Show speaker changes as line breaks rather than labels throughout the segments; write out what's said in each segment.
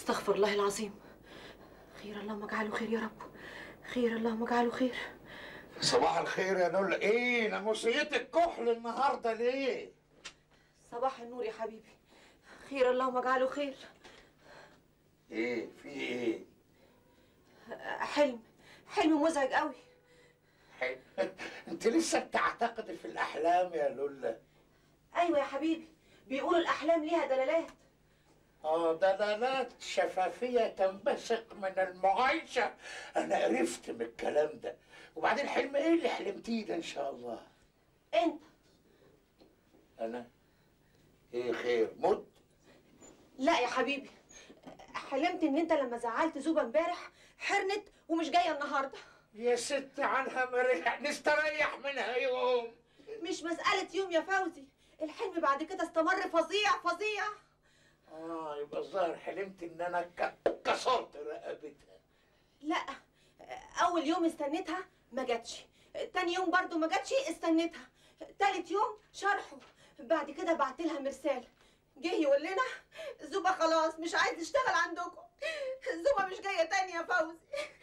استغفر الله العظيم خير اللهم اجعله خير يا رب خير اللهم اجعله خير
صباح الخير يا نولا ايه ناموسيتك كحل النهارده ليه
صباح النور يا حبيبي خير اللهم اجعله خير
ايه في ايه
حلم حلم مزعج قوي
حلو. انت لسه بتعتقد في الاحلام يا لولا
ايوه يا حبيبي بيقولوا الاحلام ليها دلالات
اه دلالات شفافية تنبثق من المعايشة أنا عرفت من الكلام ده وبعدين حلم إيه اللي حلمتيه ده إن شاء الله
انت
أنا إيه خير مت
لا يا حبيبي حلمت ان انت لما زعلت زوبة امبارح حرنت ومش جايه النهارده
يا ست عنها مريح نستريح منها يوم
مش مسألة يوم يا فوزي الحلم بعد كده استمر فظيع فظيع
آه يبقى الظاهر حلمت إن أنا ك- كسرت رقبتها
لا اول يوم استنيتها ما جاتش تاني يوم برضو ما جاتش استنيتها تالت يوم شرحه بعد كده بعت لها مرسال جه يقول لنا زوبة خلاص مش عايز يشتغل عندكم زوبة مش جاية تاني يا فوزي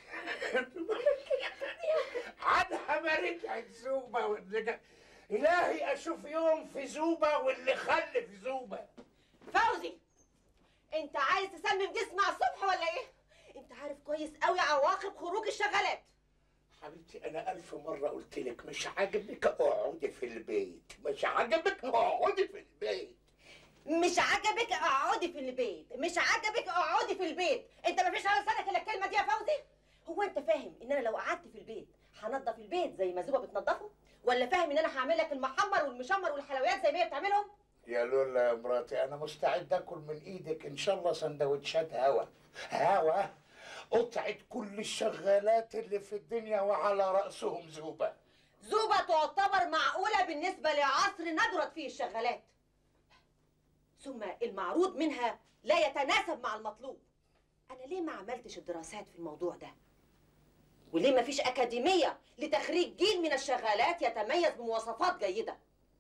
عنها ما رجعت زوبة واللي جا... إلهي أشوف يوم في زوبة واللي خلف زوبة
فوزي انت عايز تسمم جسمي على الصبح ولا ايه انت عارف كويس قوي عواقب خروج الشغالات
حبيبتي أنا ألف مرة قلت لك مش عاجبك اقعدي في البيت مش عاجبك اقعدي في البيت
مش عجبك اقعدي في البيت مش عجبك اقعدي في البيت انت مفيش على لسانك الا الكلمه دي يا فوزي هو انت فاهم ان انا لو قعدت في البيت هنضف البيت زي ما زوبه بتنضفه ولا فاهم ان انا هعمل لك المحمر والمشمر والحلويات زي ما هي بتعملهم
يا لولا يا مراتي أنا مستعد آكل من إيدك إن شاء الله سندوتشات هوا هوا قطعت كل الشغالات اللي في الدنيا وعلى رأسهم زوبة
زوبه تعتبر معقوله بالنسبه لعصر ندرت فيه الشغالات ثم المعروض منها لا يتناسب مع المطلوب انا ليه ما عملتش الدراسات في الموضوع ده وليه ما فيش اكاديميه لتخريج جيل من الشغالات يتميز بمواصفات جيده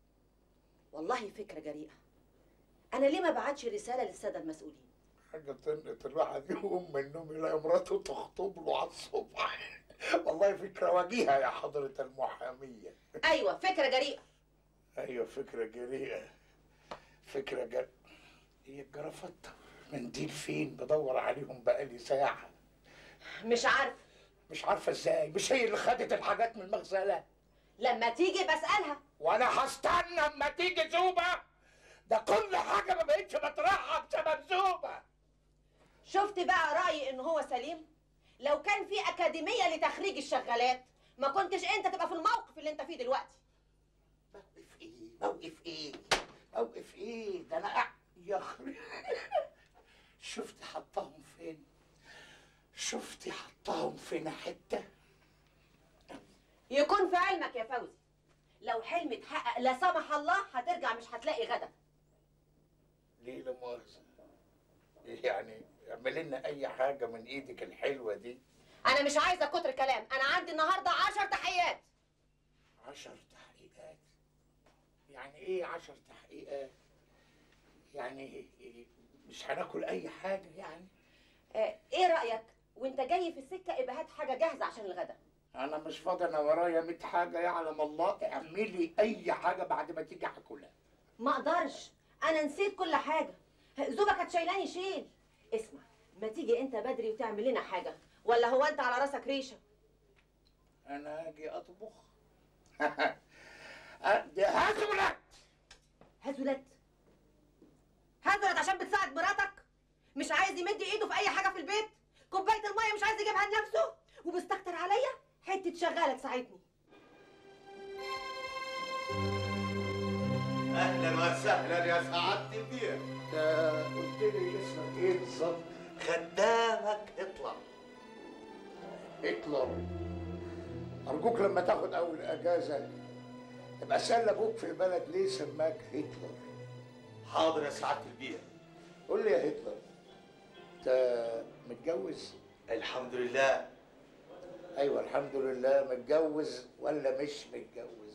والله فكره جريئه انا ليه ما بعتش رساله للساده المسؤولين
حاجة تنقط الواحد يقوم من النوم يلاقي مراته تخطب له على الصبح والله فكرة وجيهة يا حضرة المحامية
ايوه فكره جريئه
أيوة فكرة جريئة فكرة جر... هي الجرافطة منديل فين بدور عليهم بقالي ساعة
مش عارف
مش عارفة ازاي مش هي اللي خدت الحاجات من المغسلة
لما تيجي بسالها
وانا هستنى اما تيجي زوبة ده كل حاجة ما بقتش بطرحها بسبب زوبة
شفت بقى رايي ان هو سليم لو كان في اكاديميه لتخريج الشغالات ما كنتش انت تبقى في الموقف اللي انت فيه دلوقتي
موقف ايه موقف ايه موقف ايه ده انا أع- يا اخي شفت حطاهم فين شفتي حطاهم فين حته
يكون في علمك يا فوزي لو حلم اتحقق لا سمح الله هترجع مش هتلاقي غدا
ليه لا مؤاخذه يعني اعملي لنا اي حاجه من ايدك الحلوه دي
انا مش عايزه كتر كلام انا عندي النهارده عشر تحيات
عشر تحقيقات يعني ايه عشر تحقيقات يعني إيه؟ مش هناكل اي حاجه يعني
آه ايه رايك وانت جاي في السكه ابقى هات حاجه جاهزه عشان الغدا
انا مش فاضي انا ورايا 100 حاجه يعلم الله اعملي اي حاجه بعد ما تيجي هاكلها
ما اقدرش انا نسيت كل حاجه زوبة كانت شايلاني شيل اسمع ما تيجي انت بدري وتعمل لنا حاجه ولا هو انت على راسك ريشه
انا اجي اطبخ دي هزلت
هزلت هزلت عشان بتساعد مراتك مش عايز يمد ايده في اي حاجه في البيت كوبايه الميه مش عايز يجيبها لنفسه وبيستكتر عليا حته شغاله تساعدني
اهلا وسهلا يا سعاده البير
ده قلت لي اسمك ايه بالظبط
خدامك اطلع
هتلر ارجوك لما تاخد اول اجازه ابقى سال ابوك في البلد ليه سماك هتلر
حاضر يا سعاده البير
قول لي يا هتلر انت متجوز
الحمد لله
ايوه الحمد لله متجوز ولا مش متجوز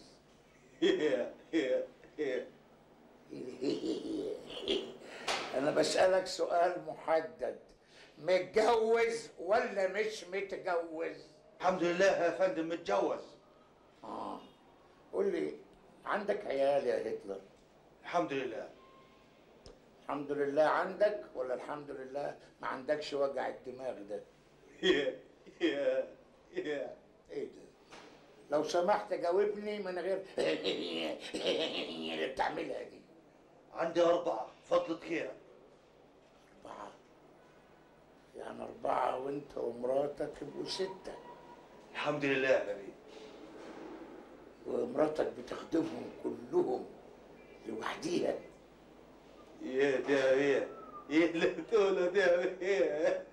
انا بسالك سؤال محدد متجوز ولا مش متجوز
الحمد لله يا فندم متجوز
اه قول لي عندك عيال يا هتلر
الحمد لله
الحمد لله عندك ولا الحمد لله ما عندكش وجع الدماغ ده
يا يا يا
ايه ده لو سمحت جاوبني من غير اللي بتعملها دي
عندي أربعة فضلة خيرك
أربعة يعني أربعة وأنت ومراتك يبقوا ستة
الحمد لله يا نبي
ومراتك بتخدمهم كلهم لوحديها
يا ده يا يا لا تقول ده يا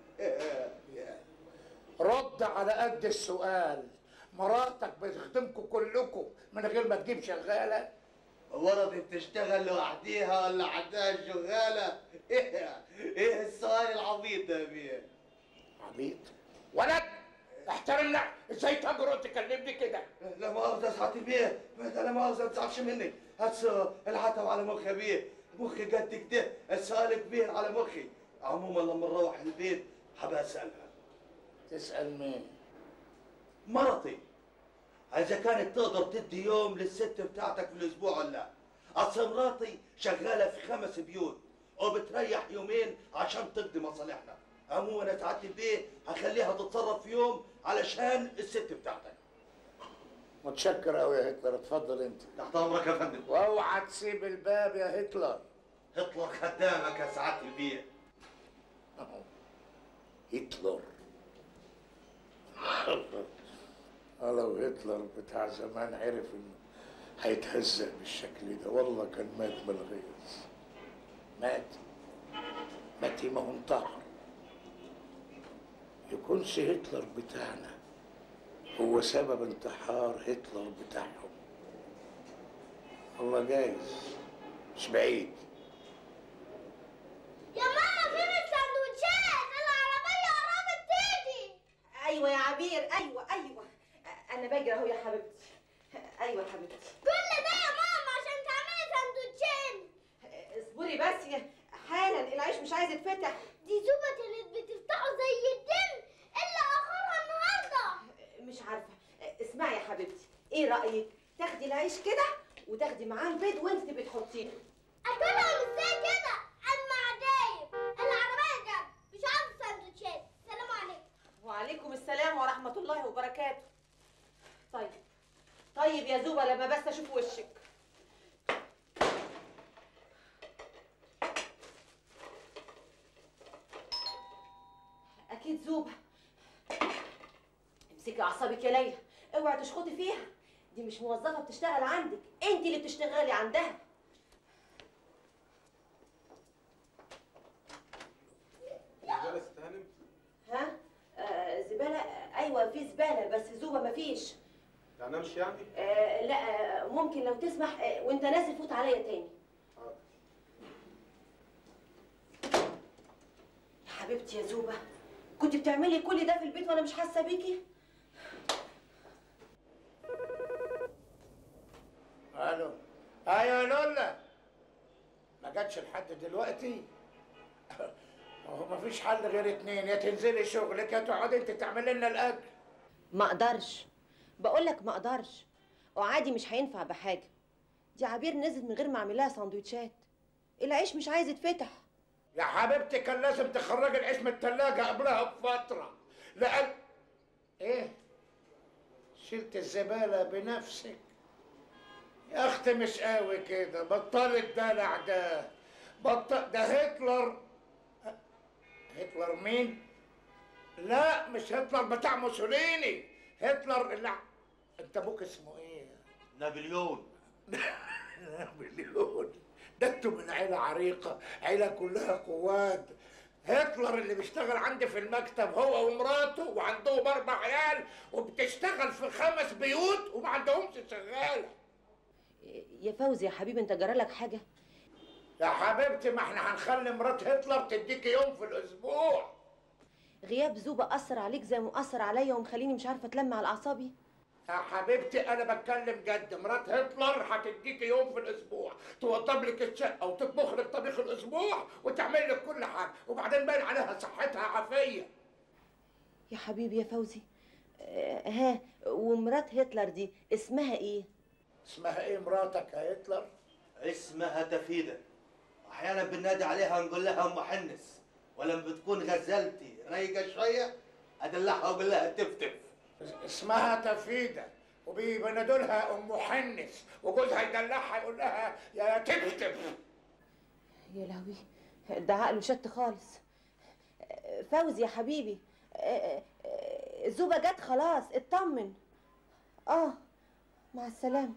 رد على قد السؤال مراتك بتخدمكم كلكم من غير ما تجيب شغالة
ولدي بتشتغل لوحديها ولا عندها شغالة ايه ايه السؤال العبيط ده يا بيه
عبيط ولد احترمنا ازاي تجرؤ تكلمني كده
لا مؤاخذة يا سعادة البيه لا مؤاخذة ما تزعلش مني هات العتب على مخي يا بيه مخي قد كده السؤال كبير على مخي عموما لما نروح البيت حابة اسألها
تسأل مين
مرتي إذا كانت تقدر تدي يوم للست بتاعتك في الأسبوع ولا لا أصل مراتي شغالة في خمس بيوت وبتريح يومين عشان تقضي مصالحنا عموما يا سعادة البيه هخليها تتصرف في يوم علشان الست بتاعتك
متشكر قوي يا هتلر اتفضل انت
تحت أمرك يا فندم
واوعى تسيب الباب يا هتلر
هتلر خدامك يا سعادة البيه
أهو. هتلر اه لو هتلر بتاع زمان عرف انه هيتهزأ بالشكل ده والله كان مات من الغيظ مات مات ما هو انتحر يكونش هتلر بتاعنا هو سبب انتحار هتلر بتاعهم والله جايز مش بعيد
يا ماما فين السندوتشات العربية قربت تيجي
ايوه يا عبير ايوه ايوه انا بجري اهو يا حبيبتي ايوه يا حبيبتي
كل ده يا ماما عشان تعملي سندوتشين
اصبري بس يا حالا العيش مش عايز يتفتح
دي زوبة اللي بتفتحه زي الدم الا اخرها النهارده
مش عارفه اسمعي يا حبيبتي ايه رايك تاخدي العيش كده وتاخدي معاه البيض وانت بتحطيه
اكلهم ازاي كده اما عجايب العربية جت مش عاوز سندوتشات سلام عليكم
وعليكم السلام ورحمه الله وبركاته طيب طيب يا زوبه لما بس اشوف وشك اكيد زوبه امسكي اعصابك يا ليلى اوعي تشخطي فيها دي مش موظفه بتشتغل عندك انت اللي بتشتغلي عندها
زبالة ست هانم
ها آه زباله ايوه في زباله بس زوبه مفيش
يعني امشي يعني؟
آه لا آه ممكن لو تسمح آه وانت نازل فوت عليا تاني
حاضر.
يا حبيبتي يا زوبه كنت بتعملي كل ده في البيت وانا مش حاسه بيكي
الو ايوه يا لولا ما جاتش لحد دلوقتي هو ما فيش حل غير اتنين يا تنزلي شغلك يا تقعدي انت تعملي لنا الاكل
ما اقدرش بقول لك ما اقدرش وعادي مش هينفع بحاجه دي عبير نزلت من غير ما اعمل لها سندوتشات العيش مش عايز يتفتح
يا حبيبتي كان لازم تخرجي العيش من التلاجة قبلها بفترة لأن إيه؟ شلت الزبالة بنفسك يا أختي مش قوي كده بطلي الدلع ده بطل ده هتلر هتلر مين؟ لا مش هتلر بتاع موسوليني هتلر اللي ع- انت ابوك اسمه ايه؟
نابليون
مليون ده انتوا من عيلة عريقة عيلة كلها قوات هتلر اللي بيشتغل عندي في المكتب هو ومراته وعندهم اربع عيال وبتشتغل في خمس بيوت وما عندهمش شغالة
يا فوزي يا حبيبي انت جرالك حاجه
يا حبيبتي ما احنا هنخلي مرات هتلر تديكي يوم في الاسبوع
غياب زوبه اثر عليك زي ما اثر عليا ومخليني مش عارفه اتلم على اعصابي
يا حبيبتي انا بتكلم جد مرات هتلر هتديكي يوم في الاسبوع توضب لك الشقه وتطبخ لك طبيخ الاسبوع وتعمل لك كل حاجه وبعدين باين عليها صحتها عافيه
يا حبيبي يا فوزي آه، ها ومرات هتلر دي اسمها ايه
اسمها ايه مراتك يا هتلر
اسمها تفيدة احيانا بننادي عليها نقول لها ام حنس ولما بتكون غزلتي رايقه شويه ادلعها واقول لها تفتف
اسمها تفيدة وبيبندوا لها ام حنس وجوزها يدلعها يقول لها يا تفتف
يا لهوي ده عقله شت خالص آه، فوزي يا حبيبي آه، آه، زوبة جت خلاص اطمن اه مع السلامة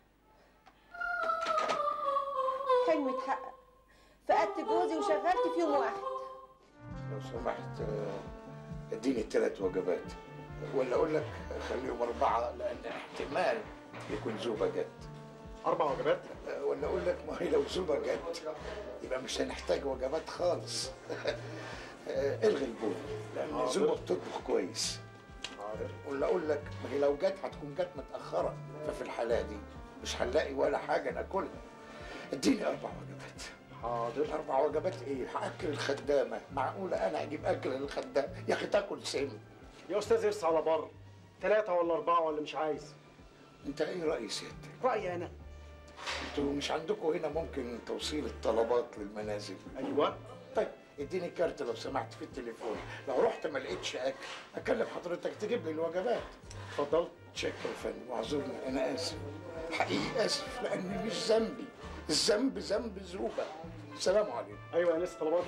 حلمي اتحقق فقدت جوزي وشغلت في يوم واحد
لو سمحت آه، اديني الثلاث وجبات ولا اقول لك خليهم اربعه لان احتمال يكون زوبه جت
اربع وجبات
آه، ولا اقول لك ما هي لو زوبه جت يبقى مش هنحتاج وجبات خالص آه، الغي البول لان
حاضر.
زوبه بتطبخ كويس
حاضر
ولا اقول لك ما هي لو جت هتكون جت متاخره ففي الحاله دي مش هنلاقي ولا حاجه ناكلها اديني اربع وجبات
حاضر
اربع وجبات ايه هاكل الخدامه معقوله انا اجيب اكل للخدام يا اخي تاكل سم
يا استاذ ارسل على بره ثلاثة ولا أربعة ولا مش عايز
انت ايه راي سيادتك
رأيي أنا
انتوا مش عندكم هنا ممكن توصيل الطلبات للمنازل
أيوه
طيب اديني كارت لو سمحت في التليفون لو رحت ما لقيتش اكل اكلم حضرتك تجيب لي الوجبات
اتفضل
شكرا يا فندم واعذرني انا اسف حقيقي اسف لان مش ذنبي الذنب ذنب زوبه السلام عليكم
أيوه يا ناس طلباتي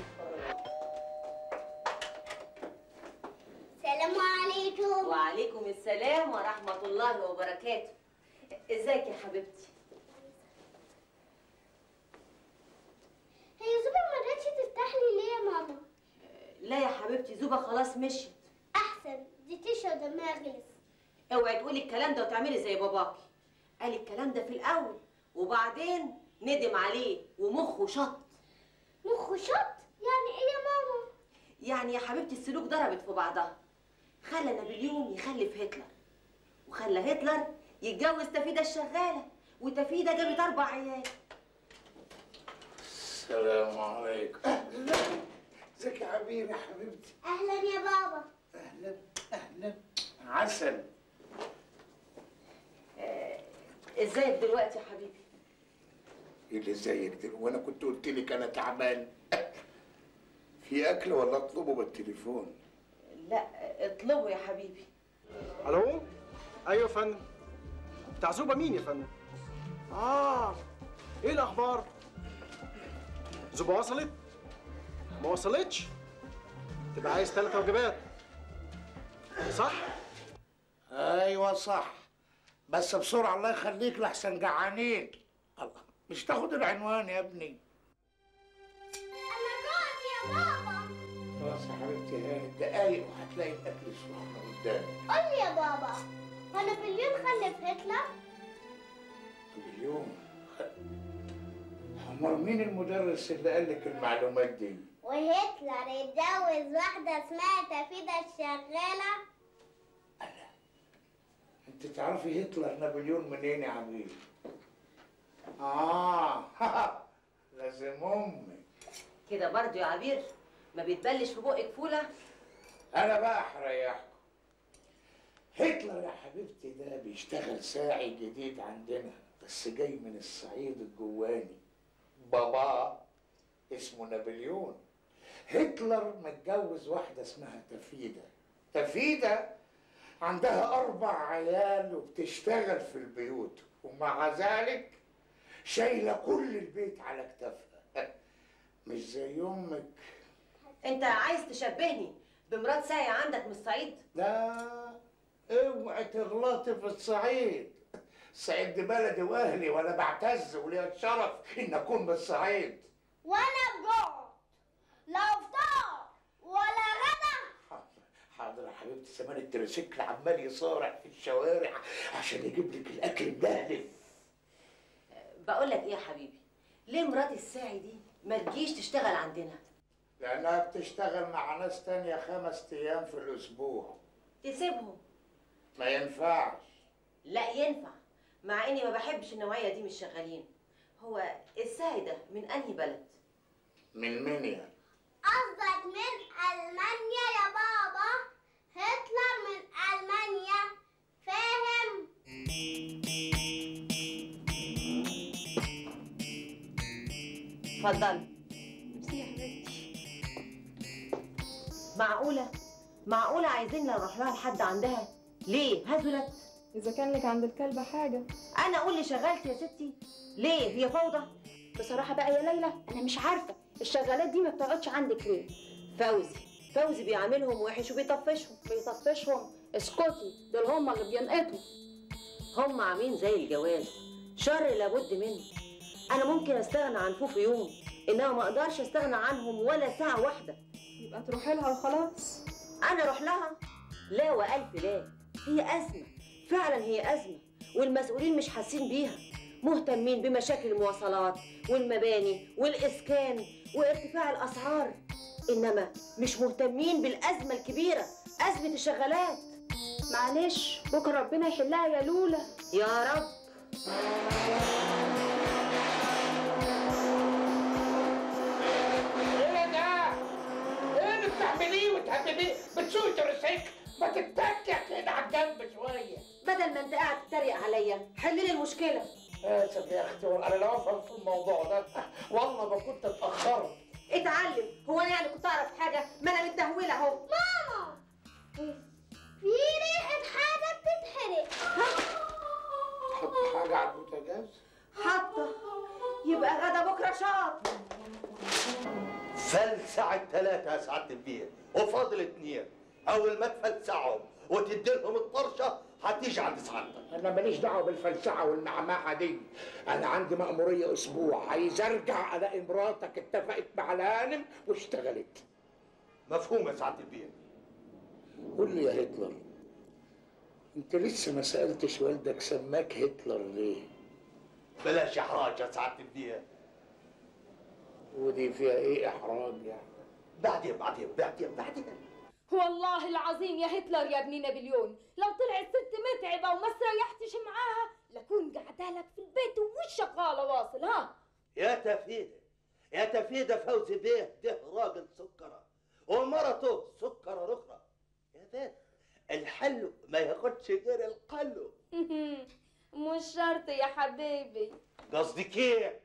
سلام عليكم
وعليكم السلام ورحمة الله وبركاته ازيك يا حبيبتي
هي زوبة ما رضتش تفتح لي ليه يا ماما
لا يا حبيبتي زوبة خلاص مشيت
احسن دي تشرب دمها غلس
اوعي تقولي الكلام ده وتعملي زي باباكي قال الكلام ده في الاول وبعدين ندم عليه ومخه شط
مخه شط يعني ايه يا ماما
يعني يا حبيبتي السلوك ضربت في بعضها خلى نابليون يخلف هتلر وخلى هتلر يتجوز تفيدة الشغالة وتفيدة جابت أربع عيال
السلام عليكم اهلا ازيك يا حبيبي يا حبيبتي
اهلا يا بابا
اهلا اهلا عسل
ازيك دلوقتي يا حبيبي
ايه اللي زيك دلوقتي وانا كنت قلت لك انا تعبان في اكل ولا اطلبه بالتليفون
لا اطلبوا يا حبيبي
ألو أيوه يا فندم بتاع زوبة مين يا فندم؟ آه إيه الأخبار؟ زوبة وصلت؟ ما وصلتش؟ تبقى عايز ثلاث وجبات صح؟
ايوه صح بس بسرعه الله يخليك لحسن جعانين الله مش تاخد العنوان يا ابني
انا جوعت يا بابا
خلاص يا حبيبتي هاني دقايق وهتلاقي الاكل سخن قدامك
قول لي يا بابا هو نابليون خلف هتلر
اليوم امال مين المدرس اللي قال لك المعلومات دي
وهتلر اتجوز واحدة اسمها تفيدة الشغالة
انت تعرفي هتلر نابليون منين يا عبيد اه لازم امي
كده برضو يا عبير ما بيتبلش في بقك فولة
انا بقى هريحكم هتلر يا حبيبتي ده بيشتغل ساعي جديد عندنا بس جاي من الصعيد الجواني بابا اسمه نابليون هتلر متجوز واحدة اسمها تفيدة تفيدة عندها أربع عيال وبتشتغل في البيوت ومع ذلك شايلة كل البيت على كتافها مش زي أمك
انت عايز تشبهني بمرات ساعي عندك من الصعيد
لا اوعي تغلطي في الصعيد الصعيد دي بلدي واهلي وانا بعتز وليا الشرف ان اكون من الصعيد
وانا جوعت لا افطار ولا غدا
حاضر حاضر يا حبيبتي زمان التريسيكل عمال يصارع في الشوارع عشان يجيب لك الاكل مدهلف
بقول لك ايه يا حبيبي ليه مرات الساعي دي ما تجيش تشتغل عندنا
لانها بتشتغل مع ناس تانية خمس ايام في الاسبوع
تسيبهم
ما ينفعش
لا ينفع مع اني ما بحبش النوعيه دي من الشغالين هو الساعي ده من انهي بلد
من منيا
قصدك من ألمانيا يا بابا هتلر من ألمانيا فاهم؟
اتفضلي معقوله معقوله عايزين نروح لها لحد عندها ليه هزلت
إذا كان لك عند الكلبة حاجة
انا اقول لي شغلت يا ستي ليه هي فوضى
بصراحة بقى يا ليلى أنا مش عارفة الشغالات دي ما بتقعدش عندك ليه؟
فوزي فوزي بيعاملهم وحش وبيطفشهم
بيطفشهم اسكتي دول هما اللي بينقطوا
هم عاملين زي الجواز شر لابد منه انا ممكن استغنى عن فوفي يوم انما ما اقدرش استغنى عنهم ولا ساعه واحده
يبقى تروحي لها وخلاص
انا اروح لها لا والف لا هي ازمه فعلا هي ازمه والمسؤولين مش حاسين بيها مهتمين بمشاكل المواصلات والمباني والاسكان وارتفاع الاسعار انما مش مهتمين بالازمه الكبيره ازمه الشغالات
معلش بكرة ربنا يحلها يا لولا
يا رب
ايه ده؟ ايه اللي بتعمليه وتهببيه؟ بتسوقي ترسيك ما تتكي كده على الجنب شويه
بدل ما انت قاعد تتريق عليا حل لي المشكله
اسف يا اختي والله انا لو افهم في الموضوع ده والله ما كنت اتاخرت
اتعلم هو انا يعني كنت اعرف حاجه ما انا متدهوله اهو
ماما في ريحة حاجة بتتحرق
تحط حاجه على البوتاجاز
حاطه يبقى غدا بكره شاط
فلسع الثلاثة يا سعادة البيت وفاضل اتنين أول ما تفلسعهم وتديلهم الطرشة هتيجي عند سعادتك
انا ماليش دعوه بالفلسعه والمعمعه دي انا عندي مأمورية اسبوع عايز ارجع الاقي مراتك اتفقت مع الهانم واشتغلت
مفهوم يا سعادة البيت
قول لي يا هتلر انت لسه ما سالتش والدك سماك هتلر ليه
بلاش إحراج يا سعادة البيت
ودي فيها ايه احراج يعني
بعدين بعدين بعدين بعدين
والله العظيم يا هتلر يا ابن نابليون لو طلعت ست متعبة وما استريحتش معاها لكون قاعدة لك في البيت ومش شغالة واصل ها
يا تفيدة يا تفيدة فوزي بيه ده راجل سكرة ومرته سكرة أخرى يا بنت الحلو ما ياخدش غير القلو
مش شرط يا حبيبي
قصدك ايه؟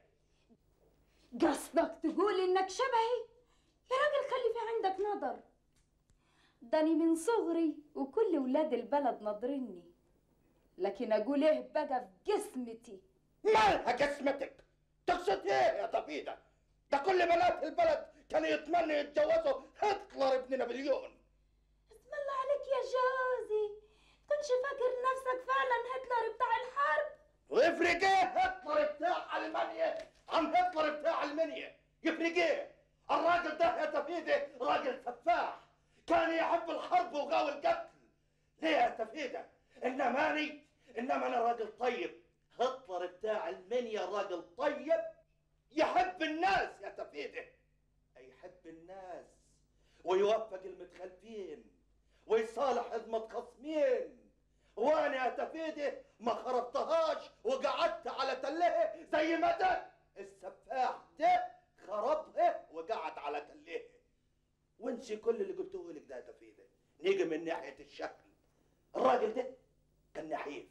قصدك تقول انك شبهي يا راجل خلي في عندك نظر داني من صغري وكل ولاد البلد ناظريني لكن اقول ايه بقى في جسمتي
مالها جسمتك تقصد ايه يا تفيدة ده كل بنات البلد كانوا يتمنوا يتجوزوا هتلر ابن نابليون
اسم الله عليك يا جوزي كنش فاكر نفسك فعلا هتلر بتاع الحرب
ويفرق ايه هتلر بتاع المانيا عن هتلر بتاع المنيا يفرق ايه الراجل ده يا تفيدة راجل سفاح كان يحب الحرب وغاوي القتل ليه يا تفيدة انما اني انما انا راجل طيب هتلر بتاع المنيا راجل طيب يحب الناس يا تفيدة يحب الناس ويوفق المتخلفين ويصالح المتخاصمين وانا يا تفيدة ما خربتهاش وقعدت على تلها زي ما ده السفاح ده خربها وقعد على تلها وانسي كل اللي قلته لك ده يا تفيدة نيجي من ناحية الشكل الراجل ده كان نحيف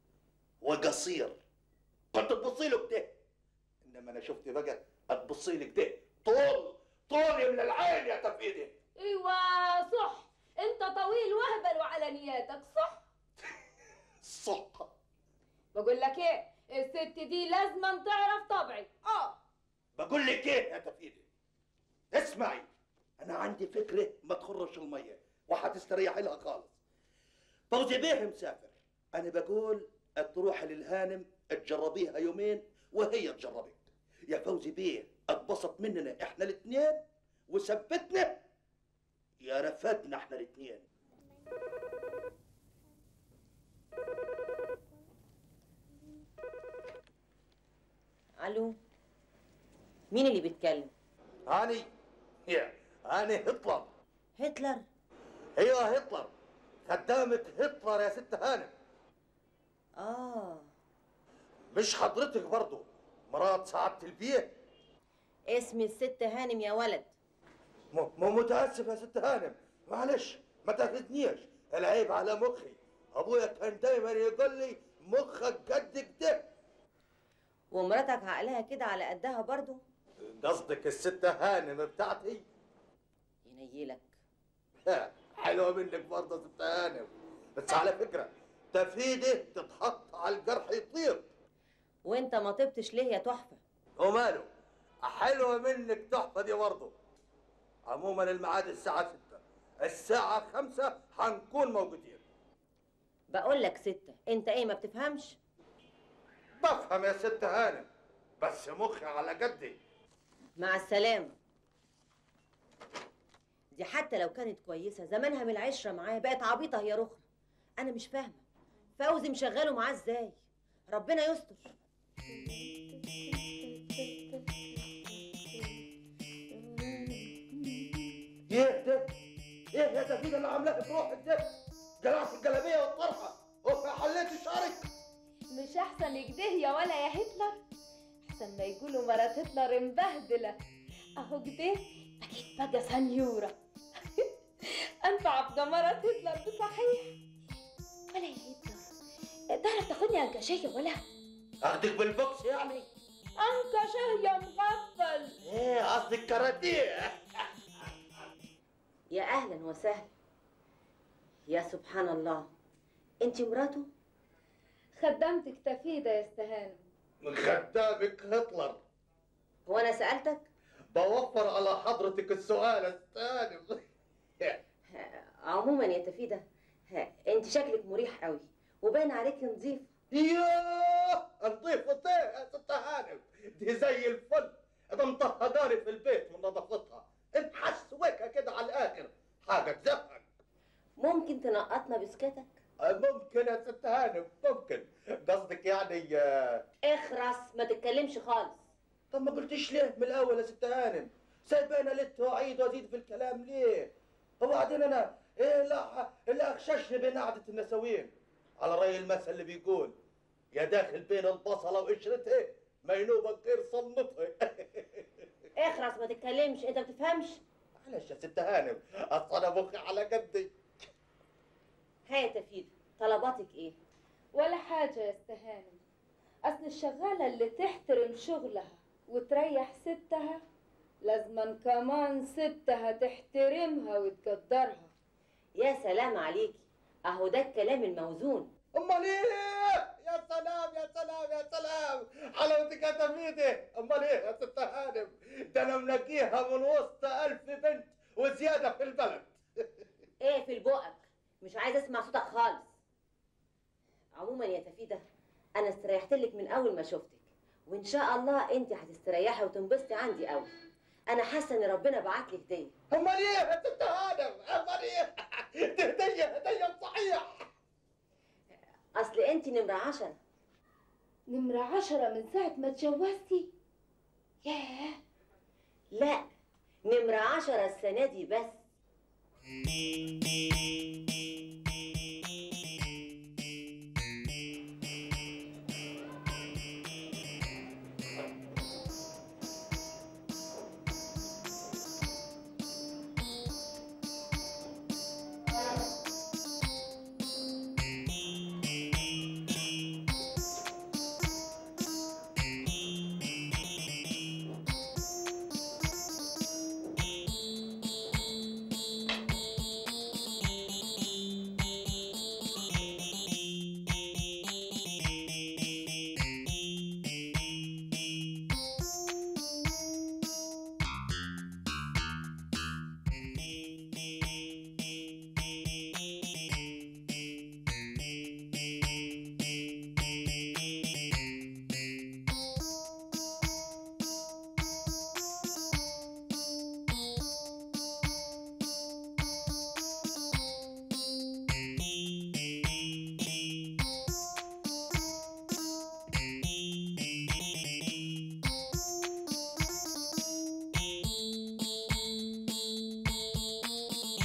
وقصير كنت تبصي له كده انما انا شفت بقى هتبصي لك ده طول طول من العين يا تفيدة
ايوه صح انت طويل وهبل وعلى نياتك صح
صح
بقول لك ايه الست دي لازم تعرف طبعي اه
بقول لك ايه يا تفيدة اسمعي انا عندي فكرة ما تخرش المية وهتستريحي لها خالص فوزي بيه مسافر انا بقول تروحي للهانم تجربيها يومين وهي تجربك يا فوزي بيه اتبسط مننا احنا الاثنين وثبتنا يا رفدنا احنا الاثنين
الو مين اللي بيتكلم
هاني يا هاني هتلر
هتلر
ايوه هتلر خدامة هتلر يا ست هانم
اه
مش حضرتك برضه مرات سعادة البيه
اسمي الست هانم يا ولد
م- م- متاسف يا ست هانم معلش ما تاخذنيش العيب على مخي ابويا كان دايما يقول لي مخك قد كده
ومراتك عقلها كده على قدها برضو
قصدك الست هانم بتاعتي
ينيلك
ها، حلوه منك برضه يا ست هانم بس على فكره تفيده تتحط على الجرح يطيب
وانت ما طبتش ليه يا تحفه
وماله حلوه منك تحفه دي برضه عموما الميعاد الساعه 6 الساعه 5 حنكون موجودين
بقول لك ستة انت ايه ما بتفهمش
بفهم يا ست هانم بس مخي على قدي
مع السلامة دي حتى لو كانت كويسة زمانها من العشرة معايا بقت عبيطة هي رخرة أنا مش فاهمة فوزي مشغله معاه ازاي ربنا يستر
ايه ده؟ ايه يا دفيدة اللي عاملاه في روحك ده؟ جلعت الجلابيه والطرحه وما حليت شعرك
مش احسن كده يا ولا يا هتلر احسن ما يقولوا مرات هتلر مبهدله اهو كده اكيد بقى سنيوره انفع بجمرات هتلر بصحيح ولا يا هتلر تعرف تاخدني انكشيه ولا
اخدك بالبوكس يعني؟
انكشيه يا مغفل
ايه قصدك كاراتيه
يا أهلا وسهلا يا سبحان الله انت مراته
خدمتك تفيدة يا استهانم
من خدامك هتلر
هو أنا سألتك
بوفر على حضرتك السؤال الثاني
عموما يا تفيدة ها، انت شكلك مريح قوي وباين عليك نظيف
ياه نضيف ايه يا ست هانم دي زي الفل ده مطهقاني في البيت من نظافتها محسوكه كده على الاخر حاجه تزهق
ممكن تنقطنا بسكتك
ممكن يا ست هانم ممكن قصدك يعني آه،
اخرس ما تتكلمش خالص
طب ما قلتيش ليه من الاول يا ست هانم سايبانا لت واعيد وازيد في الكلام ليه وبعدين انا ايه لا اللي اغششني بين قعده النسوين على راي المثل اللي بيقول يا داخل بين البصله وقشرتها ما ينوبك غير صمتها
اخرس ما تتكلمش انت بتفهمش
معلش يا ست هانم اصل انا مخي على قدي
ها يا تفيدة طلباتك ايه
ولا حاجة يا استهانم أصل الشغالة اللي تحترم شغلها وتريح ستها لازما كمان ستها تحترمها وتقدرها
يا سلام عليكي اهو ده الكلام الموزون
امال ايه يا سلام يا سلام يا سلام حلاوتك يا تفيدة امال ايه يا ست هانم ده انا منقيها من وسط الف بنت وزياده في البلد
ايه في البقك مش عايزه اسمع صوتك خالص عموما يا تفيدة انا استريحت لك من اول ما شفتك وان شاء الله انت هتستريحي وتنبسطي عندي قوي انا حاسه ان ربنا بعت لي هديه
امال ايه يا ست هانم امال ايه دي هديه هديه صحيح
اصل انت نمره عشرة
نمرة عشرة من ساعة ما اتجوزتي ياه
لا نمره عشرة السنه دي بس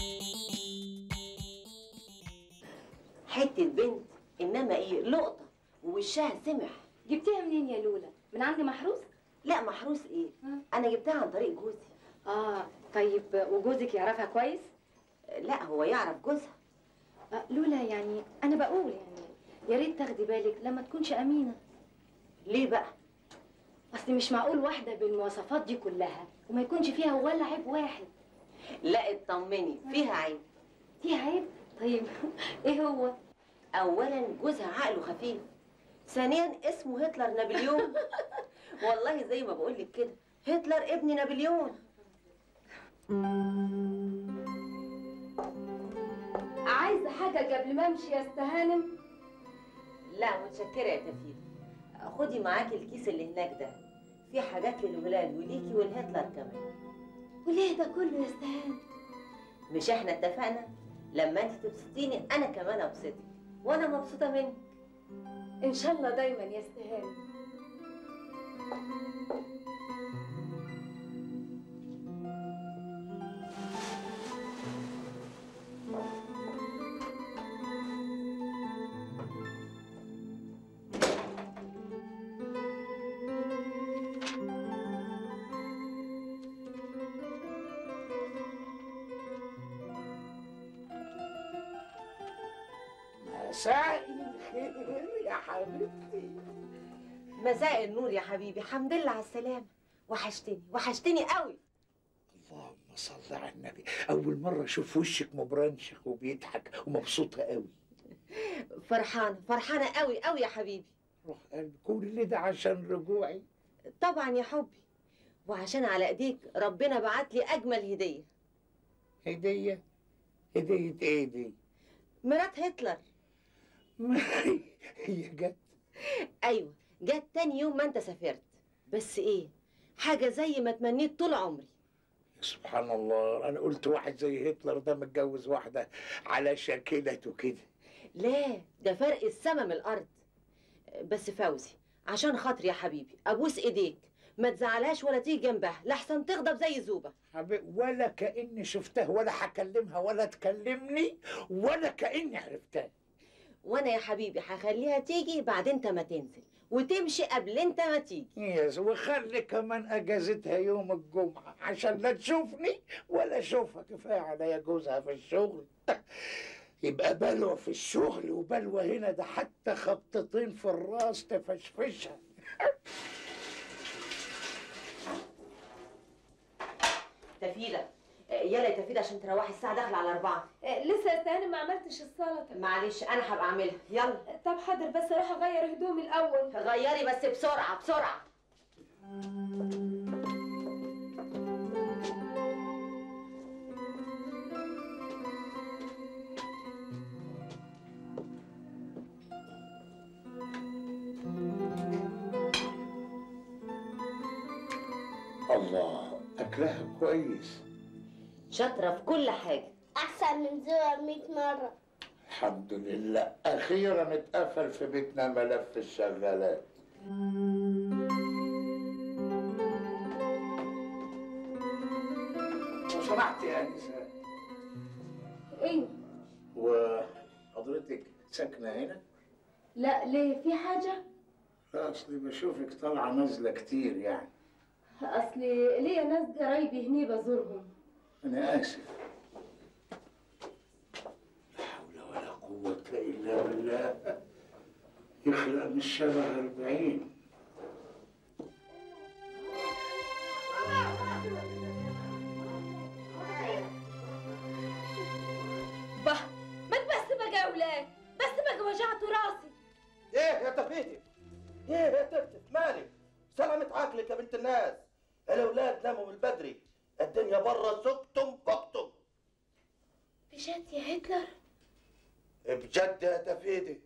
حته بنت انما ايه لقطه ووشها سمح
جبتيها منين يا لولا من عند محروس
لا محروس ايه
ها؟
انا جبتها عن طريق جوزي
اه طيب وجوزك يعرفها كويس
لا هو يعرف جوزها
آه لولا يعني انا بقول يعني يا ريت تاخدي بالك لما تكونش امينه
ليه بقى
اصل مش معقول واحده بالمواصفات دي كلها وما يكونش فيها ولا عيب واحد
لا اطمني فيها عيب
دي عيب طيب ايه هو
اولا جوزها عقله خفيف ثانيا اسمه هتلر نابليون والله زي ما بقول لك كده هتلر ابن نابليون
عايزه حاجه قبل ما امشي يا استهانم
لا متشكره يا تفيد خدي معاكي الكيس اللي هناك ده في حاجات للولاد وليكي والهتلر كمان
وليه ده كله يا استهانم
مش احنا اتفقنا لما انت تبسطيني انا كمان ابسطك وانا مبسوطه منك
ان شاء الله دايما يا استهانم
مساء الخير يا حبيبتي
مساء النور يا حبيبي حمد لله على السلامه وحشتني وحشتني قوي
اللهم صل على النبي اول مره اشوف وشك مبرنشخ وبيضحك ومبسوطه قوي
فرحانه فرحانه قوي قوي يا حبيبي
روح قلبي كل ده عشان رجوعي
طبعا يا حبي وعشان على ايديك ربنا بعت لي اجمل هديه
هديه هديه ايه دي
مرات هتلر
هي جت
ايوه جت تاني يوم ما انت سافرت بس ايه حاجه زي ما تمنيت طول عمري
سبحان الله انا قلت واحد زي هتلر ده متجوز واحده على شكلته كده
لا ده فرق السما من الارض بس فوزي عشان خاطري يا حبيبي ابوس ايديك ما تزعلهاش ولا تيجي جنبها لحسن تغضب زي زوبه
حبيبي ولا كاني شفتها ولا هكلمها ولا تكلمني ولا كاني عرفتها
وانا يا حبيبي هخليها تيجي بعد انت ما تنزل وتمشي قبل انت ما تيجي
يس وخلي كمان اجازتها يوم الجمعه عشان لا تشوفني ولا اشوفها كفايه عليا جوزها في الشغل يبقى بلوى في الشغل وبلوى هنا ده حتى خبطتين في الراس تفشفشها
تفيدة يلا يا تفيدة عشان تروحي الساعة داخلة على أربعة
لسه يا استهانم ما عملتش السلطه
معلش أنا هبقى أعملها يلا
طب حاضر بس اروح اغير هدومي الاول
غيري بس بسرعة بسرعة
الله اكلها كويس
شاطرة في كل حاجة
أحسن من زوار 100 مرة
الحمد لله اخيرا اتقفل في بيتنا ملف الشغالات لو سمحت يا انسه
ايه
وحضرتك ساكنه هنا
لا ليه في حاجه
لا اصلي بشوفك طالعه نازله كتير يعني
اصل ليا ناس قرايبي هني بزورهم
انا اسف لا حول ولا قوه الا بالله يخلق من الشبه أربعين
bah ما بس بقى يا ولاد بس بقى وجعتوا راسي
ايه يا تفيتي ايه يا تفتف مالك سلامة عقلك يا بنت الناس الاولاد ناموا من بدري الدنيا بره سكتم بكتم
بجد يا هتلر
بجد يا تفيدي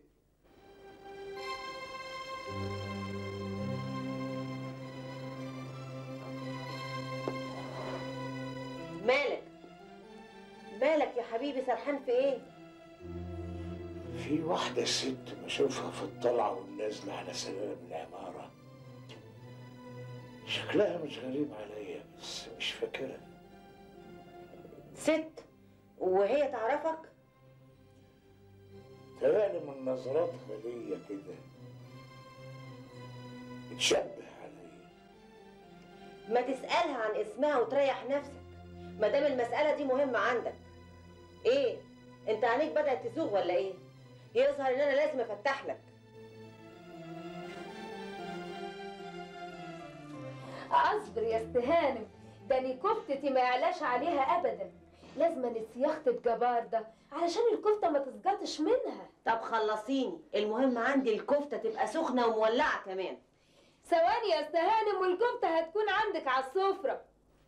مالك مالك يا حبيبي سرحان في ايه
في واحدة ست بشوفها في الطلعة والنازلة على سلالم العمارة شكلها مش غريب عليا بس مش فاكرها
ست وهي تعرفك
تهيألي من نظراتها ليا كده شبه علي
ما تسألها عن اسمها وتريح نفسك ما دام المسألة دي مهمة عندك ايه انت عينيك بدأت تزوغ ولا ايه يظهر ان انا لازم افتح لك
اصبر يا استهانم ده أنا كفتتي ما يعلاش عليها ابدا لازم نسيخت الجبار ده علشان الكفته ما تسقطش منها
طب خلصيني المهم عندي الكفتة تبقى سخنة ومولعة كمان
ثواني يا استهانم والكفته هتكون عندك على السفره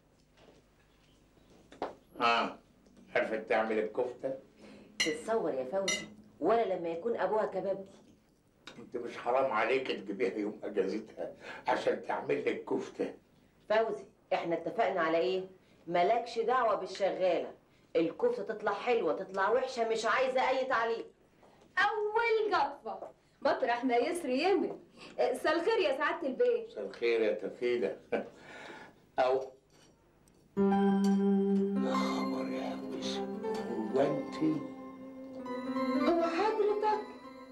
ها عرفت تعمل الكفته
تتصور يا فوزي ولا لما يكون ابوها كبابجي
انت مش حرام عليك تجيبيها يوم اجازتها عشان تعمل لك كفته
فوزي احنا اتفقنا على ايه مالكش دعوة بالشغالة الكفتة تطلع حلوة تطلع وحشة مش عايزة اي تعليق
اول قطفه مطرح ما يسري يمل مساء الخير يا سعاده البيت
مساء الخير يا تفيدة او يا خبر يا وش هو انت
هو حضرتك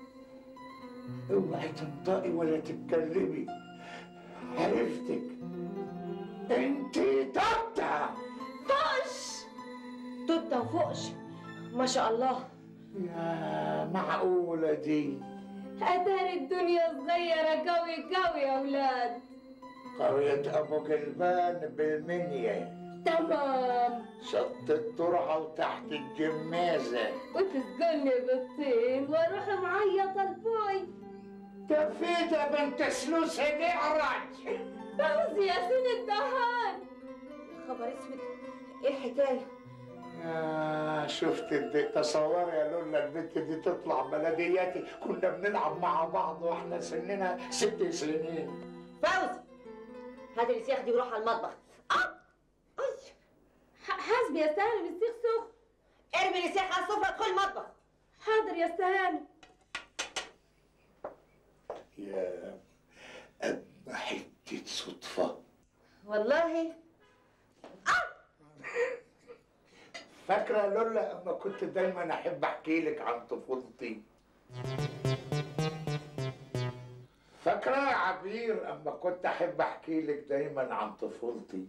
اوعي تنطقي ولا تتكلمي عرفتك انت تبتع
فقش
توتة وفوقش ما شاء الله
يا معقولة دي
اتاري الدنيا صغيره قوي قوي يا اولاد
قرية أبو قلبان بالمنيا
تمام
شط الترعة وتحت الجمازة
وتسقلني بالطين واروح معيطه لبوي
تفيدة بنت سلوس نعرج
فوزي يا سين الدهان
يا خبر اسود ايه الحكاية
يا شفت الد- تصور يا لولا البنت دي تطلع بلدياتي كنا بنلعب مع بعض واحنا سننا ست سنين
فوزي هات السياخ دي وروح على المطبخ اه اي
ح- حاسبي يا استهانم السيخ سخن
ارمي السياخ على السفرة ادخل المطبخ
حاضر يا استهانم
يا أما حتة صدفة
والله
فاكرة يا لولا أما كنت دايما أحب أحكي لك عن طفولتي فاكرة يا عبير أما كنت أحب أحكي لك دايما عن طفولتي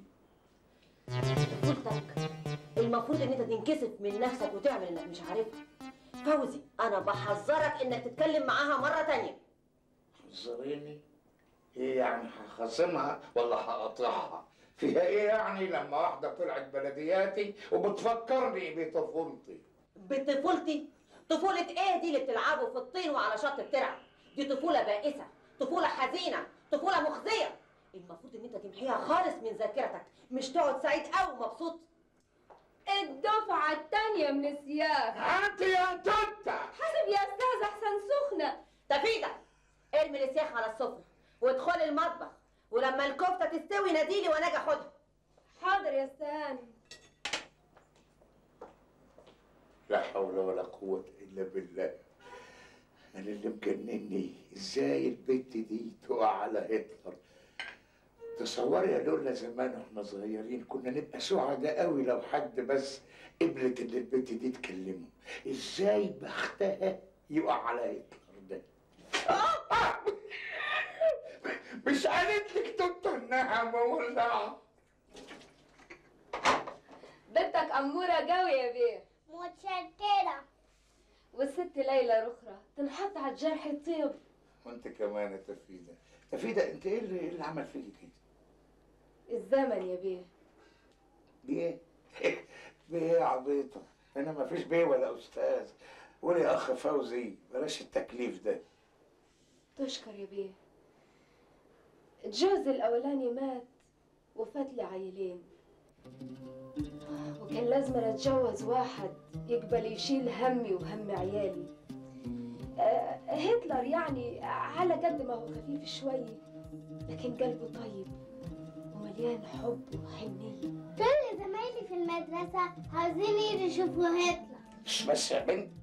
طفولتك المفروض ان انت تنكسف من نفسك وتعمل انك مش عارفها فوزي انا بحذرك انك تتكلم معاها مرة تانية
حذريني إيه يعني هخاصمها ولا هقاطعها فيها إيه يعني لما واحدة طلعت بلدياتي وبتفكرني بطفولتي
بطفولتي طفولة ايه دي اللي بتلعبوا في الطين وعلى شط الترع دي طفولة بائسة طفولة حزينة طفولة مخزية المفروض ان انت تمحيها خالص من ذاكرتك مش تقعد سعيد قوي ومبسوط
الدفعة التانية من السياخ
أنت يا توتة
حاسب يا استاذ احسن سخنة
تفيدة ارمي السياخ على السفرة وادخلي المطبخ ولما الكفتة تستوي ناديلي وانا اجي اخدها
حاضر يا استهانم
لا حول ولا قوة إلا بالله أنا اللي مجنني إزاي البنت دي تقع على هتلر تصوري يا لولا زمان واحنا صغيرين كنا نبقى سعداء قوي لو حد بس قبلت ان البنت دي تكلمه ازاي بختها يقع على هتلر ده آه! مش قالت لك توت انها مولعه
بنتك أمورة قوي يا بيه
متشكرة
والست ليلى رخرة تنحط على الجرح الطيب
وانت كمان يا تفيدة تفيدة انت ايه اللي, إيه اللي عمل فيكي كده
الزمن يا بيه
بيه بيه يا عبيطة أنا ما فيش بيه ولا أستاذ قول يا أخ فوزي بلاش التكليف ده
تشكر يا بيه الجوز الأولاني مات وفات لي عيلين وكان لازم أنا أتجوز واحد يقبل يشيل همي وهم عيالي آه، هتلر يعني على قد ما هو خفيف شوية لكن قلبه طيب ومليان حب وحنية
كل زمايلي في المدرسة عاوزين يجوا يشوفوا هتلر
مش بس يا بنت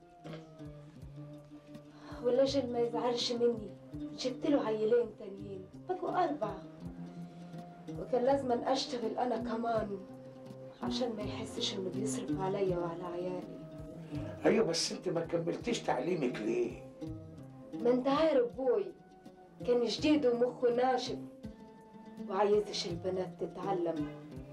والرجل ما يزعلش مني جبت له عيلين تانيين بقوا أربعة وكان لازم أشتغل أنا كمان عشان ما يحسش إنه بيصرف عليا وعلى عيالي
أيوة بس أنت ما كملتيش تعليمك ليه؟
ما أنت عارف بوي كان جديد ومخه ناشف وعايزش البنات تتعلم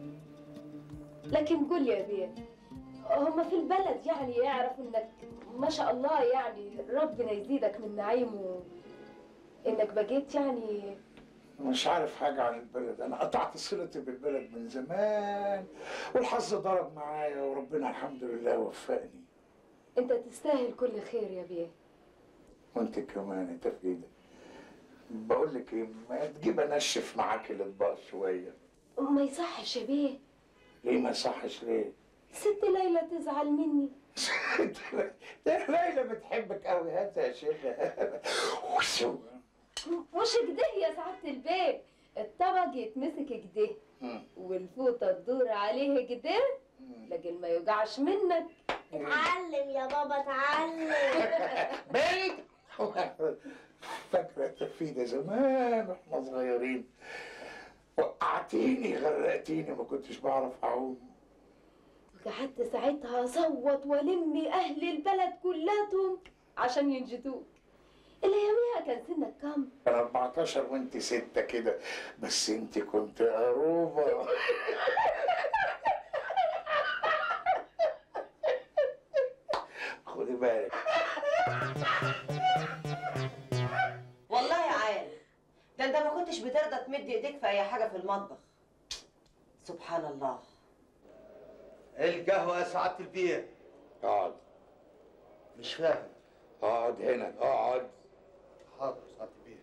لكن قول يا بيه هما في البلد يعني يعرفوا انك ما شاء الله يعني ربنا يزيدك من نعيمه انك بقيت يعني
مش عارف حاجة عن البلد أنا قطعت صلتي بالبلد من زمان والحظ ضرب معايا وربنا الحمد لله وفقني
انت تستاهل كل خير يا بيه
وانت كمان انت في ايدك بقول لك ايه ما تجيب انشف معاك الاطباق شويه
ما يصحش يا بيه
ليه ما صحش ليه
ست ليلى تزعل مني
ده ليلى بتحبك قوي هات يا شيخ وشو
مش كده يا سعادة البيه الطبق يتمسك كده والفوطة تدور عليه كده لكن ما يوجعش منك
اتعلم يا بابا اتعلم
بعيد فاكرة تفيدة زمان واحنا صغيرين وقعتيني غرقتيني ما كنتش بعرف اعوم
وقعدت ساعتها اصوت والم اهل البلد كلاتهم عشان ينجدوك اللي يوميها كان سنك كام
كان 14 وانت ستة كده بس انت كنت قروبة خدي بالك
والله يا عال ده انت ما كنتش بترضى تمد ايديك في اي حاجه في المطبخ سبحان الله
القهوة يا سعادة البيع
اقعد
مش فاهم
اقعد هنا اقعد
حاضر سعادة البيع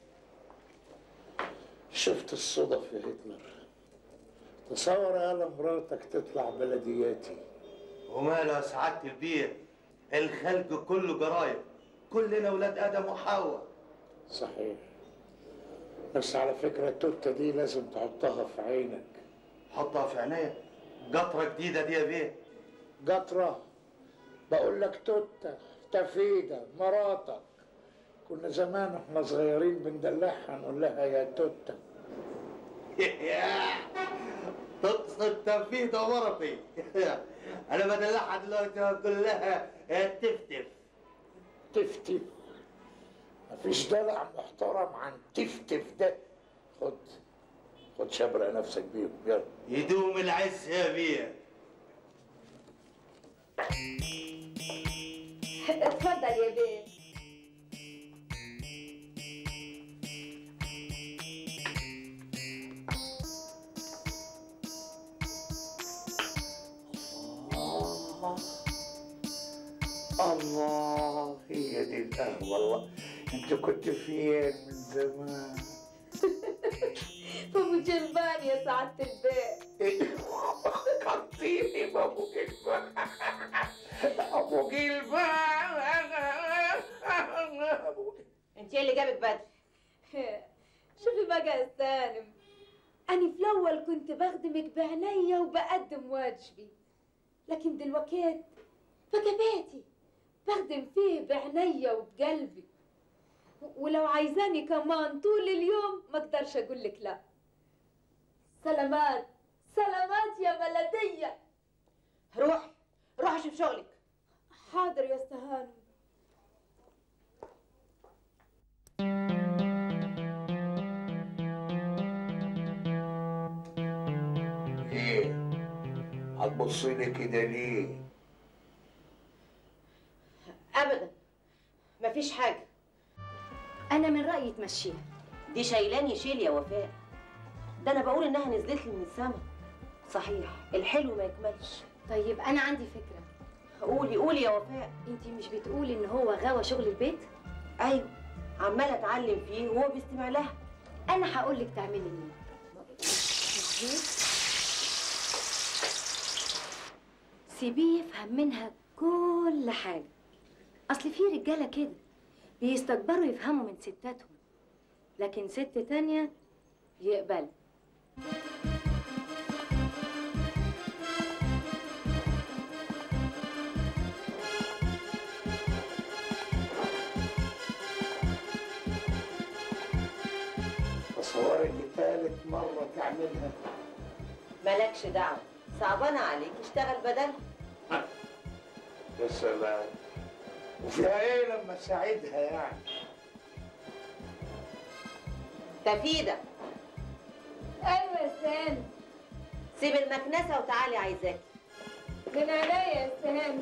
شفت الصدف يا هتلر تصور يا مراتك تطلع بلدياتي
وماله يا سعادة البيع الخلق كله جرايم كلنا ولاد آدم وحواء
صحيح بس على فكرة التوتة دي لازم تحطها في عينك
حطها في عينيا قطرة جديدة دي يا بيه
قطرة بقول لك توتة تفيدة مراتك كنا زمان واحنا صغيرين بندلعها نقول لها يا توتة
تقصد تنفيذ مرتي انا بدلعها دلوقتي كلها تفتف
تفتف مفيش دلع محترم عن تفتف ده خد خد شبرق نفسك بيهم يلا
يدوم العز يا بيه
اتفضل يا بيه
الله هي دي القهوة والله انت كنت فين من زمان
ابو جلبان يا سعادة البيه
فكرتيني بابو جلبان ابو جلبان
انت ايه اللي جابك بدري
شوفي بقى يا سالم أنا في الأول كنت بخدمك بعينيا وبقدم واجبي لكن دلوقتي بقى بيتي بخدم فيه بعينيا وبقلبي و- ولو عايزاني كمان طول اليوم ما اقدرش اقول لك لا سلامات سلامات يا بلدية
روحي روحي شوف شغلك
حاضر يا استهانم
ايه هتبصي لي كده ليه
ابدا مفيش حاجه
انا من رايي تمشيها
دي شايلاني شيل يا وفاء ده انا بقول انها نزلت لي من السما صحيح الحلو ما يكملش
طيب انا عندي فكره
قولي قولي يا وفاء
انت مش بتقولي ان هو غاوى شغل البيت
ايوه عماله اتعلم فيه وهو بيستمع لها
انا هقول لك تعملي ايه سيبيه يفهم منها كل حاجه اصل في رجاله كده بيستكبروا يفهموا من ستاتهم لكن ست تانية يقبل
تصوري دي تالت مرة تعملها
مالكش دعوه صعبانه عليك اشتغل بدلها
يا سلام وفيها ايه لما اساعدها يعني
تفيدة
ايوه يا استهاني
سيب المكنسة وتعالي عايزاكي
من عينيا يا استهاني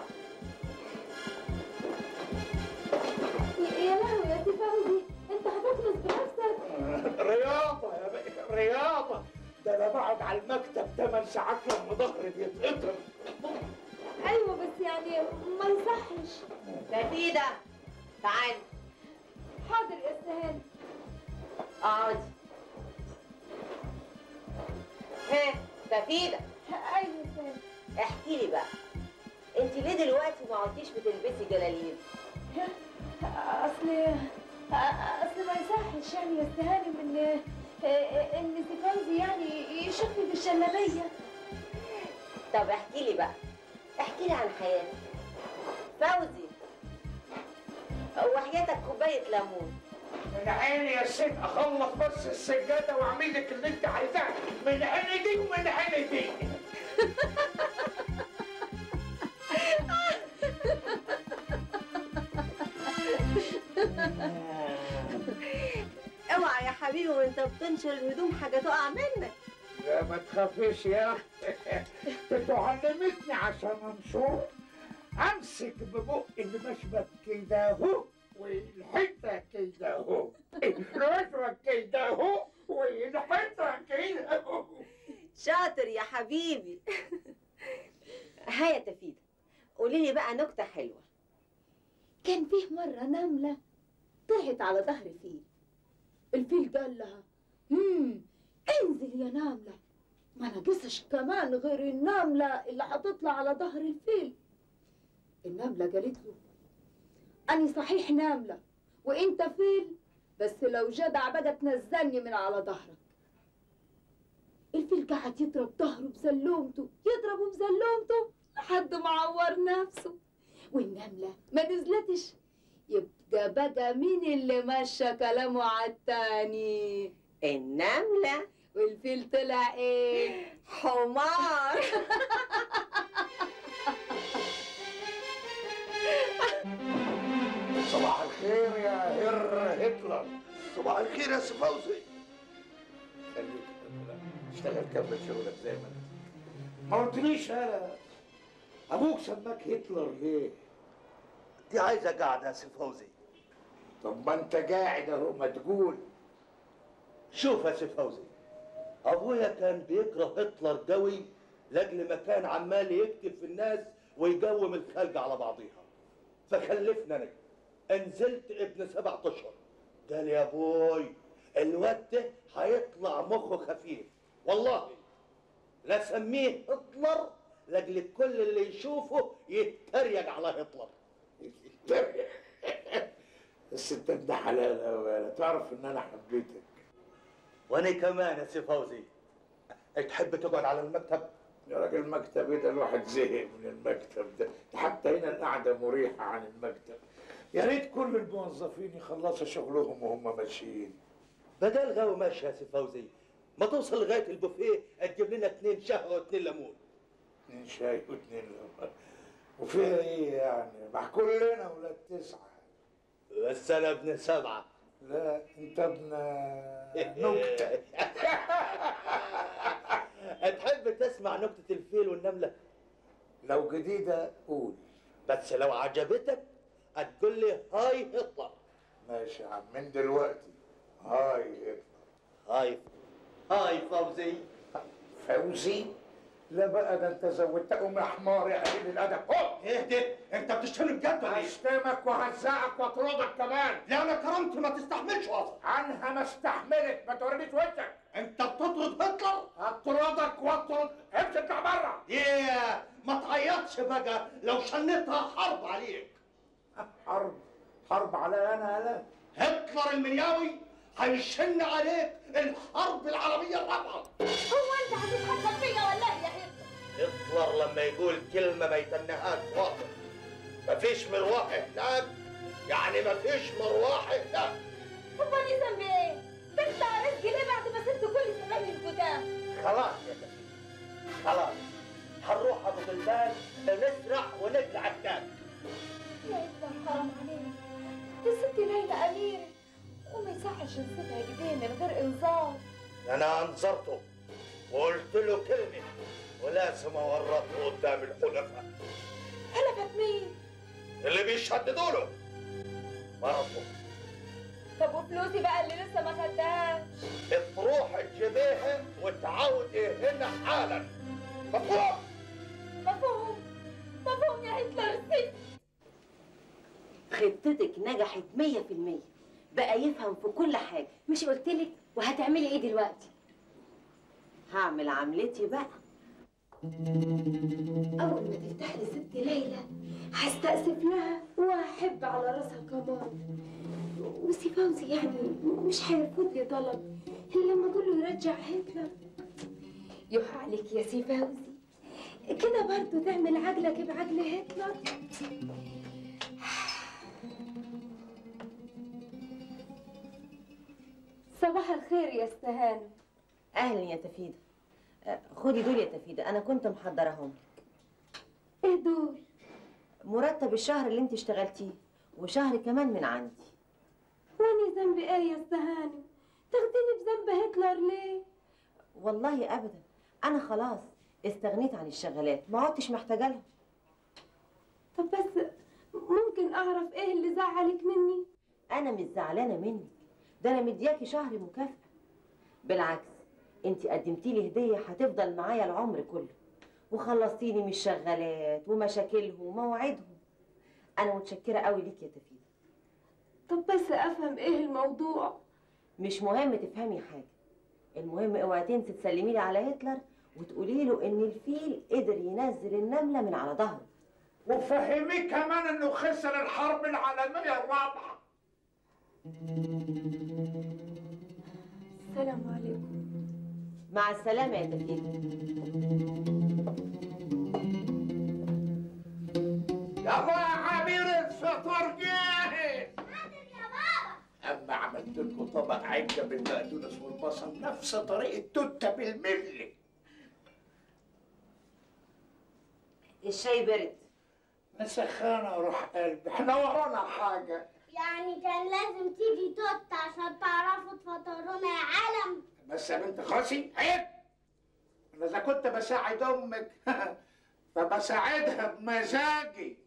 يا- يا لهوي يا سي فوزي انت هتخلص بنفسك
رياضة يا بيه رياضة ده انا بقعد على المكتب 8 ساعات لما ظهري بيتقطم
ايوه بس يعني ما يصحش
تفيدة تعالي
حاضر يا استهاني
اقعدي ها تفيدة
ايوه يا استهاني
احكي لي بقى انت ليه دلوقتي ما عدتيش بتلبسي جلاليب
اصل اصل ما يصحش يعني يا استهاني من ان سي فوزي يعني يشوفني بالشلاليه
طب احكي لي بقى احكي لي عن حياتك فوزي وحياتك كوباية ليمون
من عيني يا ست اخلص بس السجادة واعمل لك اللي انت عايزاه من عيني دي ومن عيني دي
اوعى يا حبيبي وانت بتنشر الهدوم حاجة تقع منك
لا ما تخافيش يا اختي انتوا علمتني عشان انشر امسك ببق المشبك كده اهو والحته كده اهو المشبك كده اهو والحته كده اهو
شاطر يا حبيبي ها يا تفيدة قولي لي بقى نكتة حلوة
كان فيه مرة نملة طلعت على ظهر فيل الفيل قال لها هم انزل يا نملة ما ناقصش كمان غير النملة اللي هتطلع على ظهر الفيل النملة قالت له أنا صحيح نملة وأنت فيل بس لو جدع بقى تنزلني من على ظهرك الفيل قعد يضرب ظهره بزلومته يضربه بزلومته لحد ما عور نفسه والنملة ما نزلتش يبقى بقى مين اللي مشى كلامه على التاني
النملة
والفيل طلع ايه
حمار
صباح الخير يا هر هتلر
صباح الخير يا سي فوزي
خليك اشتغل كمل شغلك زي ما انت ما قلتليش انا ابوك سماك هتلر ليه؟
دي عايزه قاعده يا سي فوزي
طب ما انت قاعد اهو ما تقول
شوف يا سي فوزي ابويا كان بيكره هتلر قوي لاجل ما كان عمال يكتب في الناس ويقوم الخلق على بعضيها فخلفنا انا نزلت ابن سبع اشهر قال يا ابوي الواد ده هيطلع مخه خفيف والله لا سميه هتلر لاجل كل اللي يشوفه يتريق على هتلر
بس انت ابن حلال قوي تعرف ان انا حبيتك
وانا كمان يا سي فوزي تحب تقعد على المكتب
يا راجل مكتب ايه ده الواحد زهق من المكتب ده حتى هنا القعده مريحه عن المكتب يا ريت كل الموظفين يخلصوا شغلهم وهم ماشيين
بدل غاوي ماشي يا سي فوزي ما توصل لغايه البوفيه تجيب لنا اتنين شهوه واتنين ليمون
اتنين شاي واتنين لبن وفيها ايه يعني مع كلنا ولاد تسعه
بس انا ابن سبعه
لا انت ابن نكته
تحب تسمع نكته الفيل والنمله
لو جديده قول
بس لو عجبتك هتقول لي هاي هتلر
ماشي يا عم من دلوقتي هاي هتلر
هاي هاي فوزي
فوزي لا بقى ده انت زودتهم يا حمار يا قليل الادب هو
ايه ده انت بتشتمني بجد ولا ايه
هشتمك وهزعك واطردك كمان
لا انا كرامتي ما تستحملش اصلا
عنها ما استحملت ما تورينيش وشك
انت بتطرد هتلر
هطردك واطرد امشي اطلع بره
ايه ما تعيطش بقى لو شنتها حرب عليك
حرب حرب على انا لا
هتلر المنياوي هيشن عليك الحرب العالميه الرابعه
هو انت هتتحكم فيا ولا ايه يا هبه
هتلر لما يقول كلمة ما يتنهاش واضح مفيش مروحة هناك يعني مفيش مروحة هناك
هو انا ذنبي ايه تقطع رزقي ليه بعد ما سبت كل زمايلي القدام
خلاص يا كبير خلاص هنروح ابو غلبان نسرع ونقلع هناك
يا إخوان حرام عليك دي ست ليلى أميرة وما
يصحش نسيبها كده من غير انذار
انا انظرته وقلت له كلمه ولازم اورطه قدام الحلفاء
حلفت مين
اللي بيشددوا له مرته
طب وفلوسي بقى اللي لسه ما خدهاش
تروح تجيبيها وتعودي هنا حالا مفهوم
مفهوم مفهوم يا هتلر الست
خطتك نجحت مية في المية بقى يفهم في كل حاجة
مش قلتلك وهتعملي ايه دلوقتي
هعمل عملتي بقى
أول ما تفتح لي ست ليلى هستأسف لها وأحب على راسها كمان وسي فوزي يعني مش هيرفض لي طلب إلا لما أقول له يرجع هتلر يوح عليك يا سي فوزي كده برضه تعمل عجلك بعجل هتلر صباح الخير يا استهانة
أهلا يا تفيدة آه، خدي دول يا تفيدة أنا كنت محضرهم
ايه دول
مرتب الشهر اللي انت اشتغلتيه وشهر كمان من عندي
واني ذنبي ايه يا استهانة تاخديني بذنب هتلر ليه
والله أبدا أنا خلاص استغنيت عن الشغالات ما عدتش محتاجة لهم
طب بس ممكن اعرف ايه اللي زعلك مني
أنا مش زعلانة منك ده أنا مدياكي شهر مكافأة بالعكس انت قدمتي لي هدية هتفضل معايا العمر كله وخلصتيني من الشغالات ومشاكلهم ومواعيدهم أنا متشكرة قوي ليك يا تفيدة
طب بس افهم ايه الموضوع
مش مهم تفهمي حاجة المهم اوعي تنسي تسلمي لي على هتلر وتقولي له ان الفيل قدر ينزل النملة من على ظهره
وفهميه كمان انه خسر الحرب العالميه الرابعه
السلام عليكم
مع السلامة يا تفيدة
يلا يا عبير الفطار جاهز
حاضر يا بابا
اما عملت لكم طبق عجه بالبقدونس والبصل نفس طريقه توته بالملي
الشاي برد
مسخانه روح قلبي احنا ورانا حاجه
يعني كان لازم تيجي توت عشان تعرفوا تفطرونا يا عالم
بس يا بنت خالتي عيب انا اذا كنت بساعد امك فبساعدها بمزاجي